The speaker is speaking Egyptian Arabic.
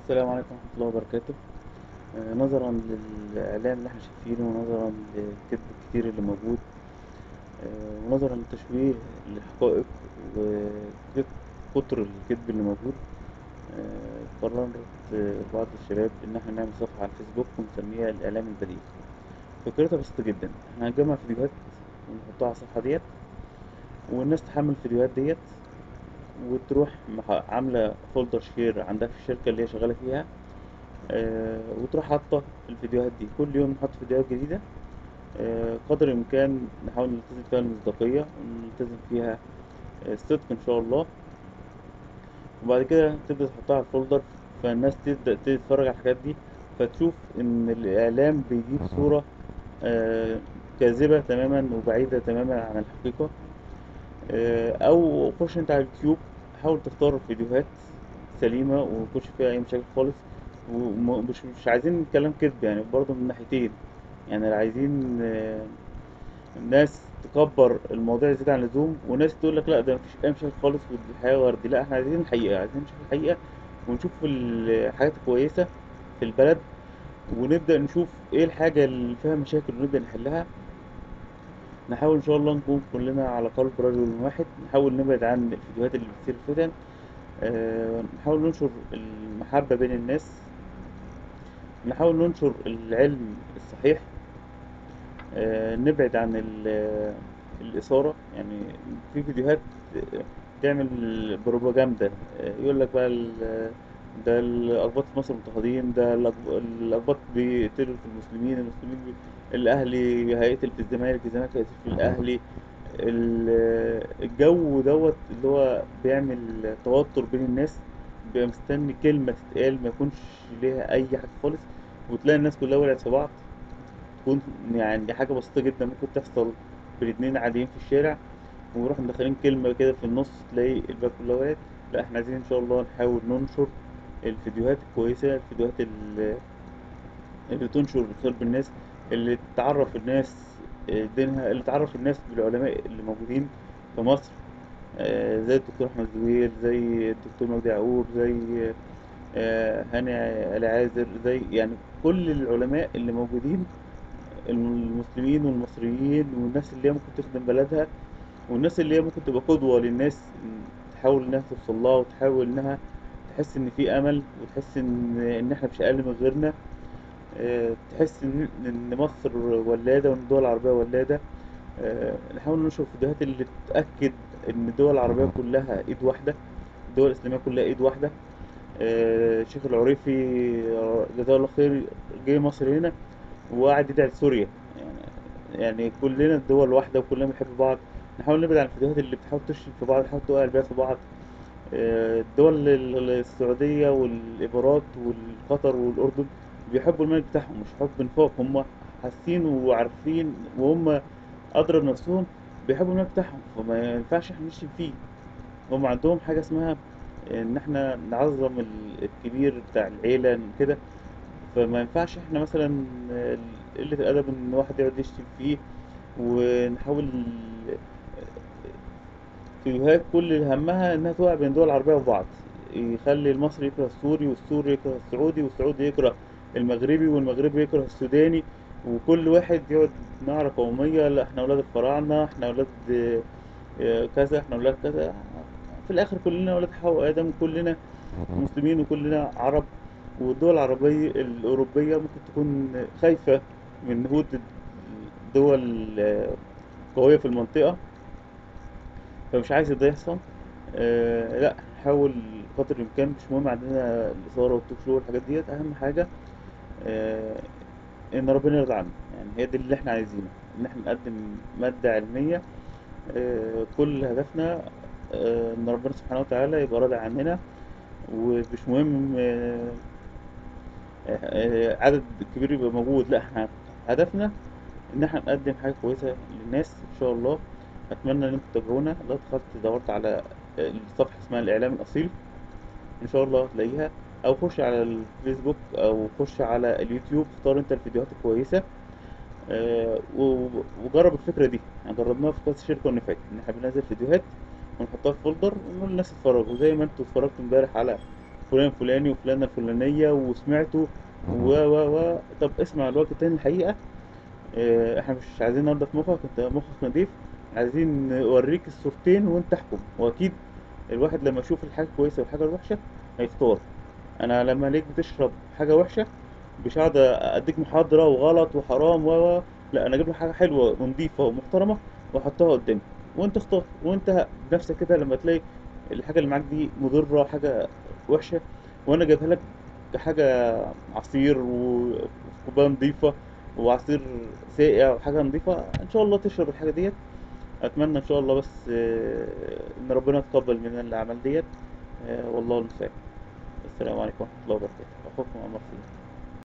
السلام عليكم ورحمة الله وبركاته آه، نظرا للإعلام اللي احنا شايفينه ونظرا للكذب الكتير اللي موجود آه، ونظرا للتشويه للحقائق وكتر الكذب اللي موجود آه، قررت آه، بعض الشباب إن احنا نعمل صفحة على الفيسبوك ونسميها الإعلام البديل فكرتها بسيطة جدا احنا هنجمع فيديوهات ونحطها على الصفحة ديت والناس تحمل الفيديوهات ديت وتروح مح- عاملة فولدر شير عندها في الشركة اللي هي شغالة فيها آه، وتروح حاطة الفيديوهات دي كل يوم نحط فيديوهات جديدة آه، قدر الإمكان نحاول نلتزم فيها المصداقية ونلتزم فيها آه، الصدق إن شاء الله وبعد كده تبدأ تحطها على الفولدر فالناس تبدأ تتفرج على الحاجات دي فتشوف إن الإعلام بيجيب صورة آه، كاذبة تماما وبعيدة تماما عن الحقيقة آه، أو خش أنت على اليوتيوب حاول تختار فيديوهات سليمة وميكونش فيها أي مشاكل خالص ومش مش عايزين كلام كذب يعني برضه من ناحيتين يعني لا عايزين آه، الناس تكبر المواضيع زيادة عن اللزوم وناس تقول لك لا ده مفيش أي مشاكل خالص والحياة وردي لا احنا عايزين الحقيقة عايزين نشوف الحقيقة ونشوف الحاجات الكويسة في البلد ونبدأ نشوف ايه الحاجة اللي فيها مشاكل ونبدأ نحلها نحاول ان شاء الله نكون كلنا على قلب رجل واحد نحاول نبعد عن الفيديوهات اللي بتصير فتن آه، نحاول ننشر المحبة بين الناس نحاول ننشر العلم الصحيح آه، نبعد عن ال- الإثارة يعني في فيديوهات تعمل بروباجندا آه، يقول لك بقى ال- ده الأقباط في مصر مضطهدين ده الأقب- الأقباط بيقتلوا في المسلمين المسلمين بي... الأهلي هيقتل في الزمالك الزمالك هيقتل في الأهلي ال- الجو دوت اللي هو بيعمل توتر بين الناس بيبقى مستني كلمة تتقال ما يكونش ليها أي حاجة خالص وتلاقي الناس كلها ولعت في بعض تكون يعني دي حاجة بسيطة جدا ممكن تحصل بين اتنين عاديين في الشارع ونروح مدخلين كلمة كده في النص تلاقي الباب كلها ولعت لا احنا عايزين ان شاء الله نحاول ننشر الفيديوهات الكويسة الفيديوهات ال- اللي تنشر الخير بالناس اللي تعرف الناس آه، دينها اللي تعرف الناس بالعلماء اللي موجودين في مصر آه، زي الدكتور أحمد زويل زي الدكتور مجدي يعقوب زي آه، هاني العازر زي يعني كل العلماء اللي موجودين المسلمين والمصريين والناس اللي هي ممكن تخدم بلدها والناس اللي هي ممكن تبقى قدوة للناس تحاول إنها توصل لها وتحاول إنها تحس إن في أمل وتحس إن إن إحنا مش أقل من غيرنا آه، تحس إن إن مصر ولادة وإن الدول العربية ولادة آه، نحاول ننشر الفيديوهات اللي تأكد إن الدول العربية كلها إيد واحدة الدول الإسلامية كلها إيد واحدة آه، الشيخ العريفي آه، جزاه الله خير جه مصر هنا وقعد يدعي لسوريا يعني يعني كلنا دول واحدة وكلنا بنحب بعض نحاول نبعد عن الفيديوهات اللي بتحاول تشتم في بعض تحاول توقع البيئة في بعض آه، الدول ال- السعودية والإمارات والقطر والأردن بيحبوا الملك بتاعهم مش حب نفاق هم حاسين وعارفين وهم أدرى بنفسهم بيحبوا الملك بتاعهم فما ينفعش احنا نشتم فيه هم عندهم حاجة اسمها إن احنا نعظم ال- الكبير بتاع العيلة كده فما ينفعش احنا مثلا آه، قلة الأدب إن واحد يقعد يشتم فيه ونحاول فيديوهات كل همها إنها توقع بين الدول العربية وبعض يخلي المصري يكره السوري والسوري يكره السعودي والسعودي يكره المغربي والمغربي يكره السوداني وكل واحد يقعد نعرة قومية لا احنا ولاد الفراعنة احنا ولاد آه، آه، كذا احنا ولاد كذا في الآخر كلنا ولاد حواء وآدم كلنا مسلمين وكلنا عرب والدول العربية الأوروبية ممكن تكون خايفة من نهوض دول آه، قوية في المنطقة فمش عايز ده يحصل آه لا نحاول قدر الإمكان مش مهم عندنا الإثارة والتوك شو والحاجات ديت أهم حاجة آه إن ربنا يرضى عنا يعني هي دي اللي إحنا عايزينه إن إحنا نقدم مادة علمية آه كل هدفنا آه إن ربنا سبحانه وتعالى يبقى راضي عننا ومش مهم آه آه عدد كبير يبقى موجود لا إحنا هدفنا ان احنا نقدم حاجه كويسه للناس ان شاء الله اتمنى ان انتم تتابعونا لو دخلت دورت على الصفحه اسمها الاعلام الاصيل ان شاء الله هتلاقيها او خش على الفيسبوك او خش على اليوتيوب اختار انت الفيديوهات الكويسه آه، و- وجرب الفكره دي يعني جربناها في كذا شركه ونفعت ان احنا بننزل فيديوهات ونحطها في فولدر ونقول للناس اتفرجوا زي ما انتوا اتفرجتوا امبارح على فلان فلاني وفلانة الفلانية وسمعته و و و طب اسمع الوقت التاني الحقيقة آه، احنا مش عايزين ننضف مخك انت مخك نضيف عايزين نوريك الصورتين وانت احكم واكيد الواحد لما يشوف الحاجة كويسة والحاجة الوحشة هيختار انا لما ليك بتشرب حاجة وحشة مش هقعد اديك محاضرة وغلط وحرام و و لا انا اجيب لك حاجة حلوة ونضيفة ومحترمة واحطها قدامك وانت اختار وانت بنفسك كده لما تلاقي الحاجة اللي معاك دي مضرة حاجة وحشة وانا جايبها لك حاجة عصير وكوباية نضيفة وعصير ساقع وحاجة نضيفة ان شاء الله تشرب الحاجة ديت اتمنى ان شاء الله بس آه، ان ربنا يتقبل مننا الاعمال ديت آه، والله المستعان السلام عليكم ورحمة الله وبركاته اخوكم عمر فيه